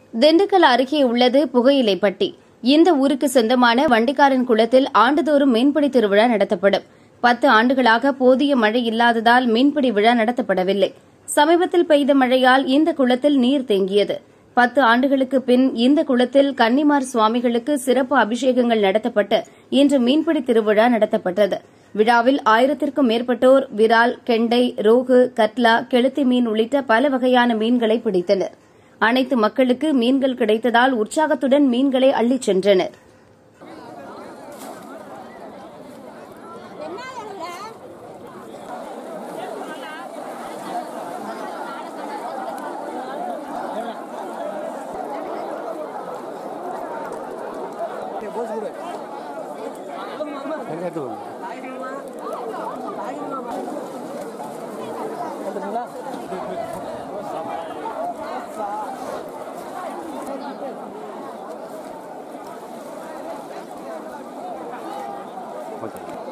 திண்டுக்கல் அருகே உள்ளது புகையிலைப்பட்டி இந்த ஊருக்கு சொந்தமான வண்டிக்காரன் குளத்தில் ஆண்டுதோறும் மீன்பிடி திருவிழா நடத்தப்படும் பத்து ஆண்டுகளாக போதிய மழை இல்லாததால் மீன்பிடி விழா நடத்தப்படவில்லை சமீபத்தில் பெய்த மழையால் இந்த குளத்தில் நீர் தேங்கியது பத்து ஆண்டுகளுக்கு பின் இந்த குளத்தில் கன்னிமார் சுவாமிகளுக்கு சிறப்பு அபிஷேகங்கள் நடத்தப்பட்டு இன்று மீன்பிடி திருவிழா நடத்தப்பட்டது விழாவில் ஆயிரத்திற்கும் மேற்பட்டோர் விரால் கெண்டை ரோகு கட்லா கெளுத்தி மீன் உள்ளிட்ட பல வகையான மீன்களை பிடித்தனர் அனைத்து மக்களுக்கு மீன்கள் கிடைத்ததால் உற்சாகத்துடன் மீன்களை அள்ளிச் சென்றனர் ஓகே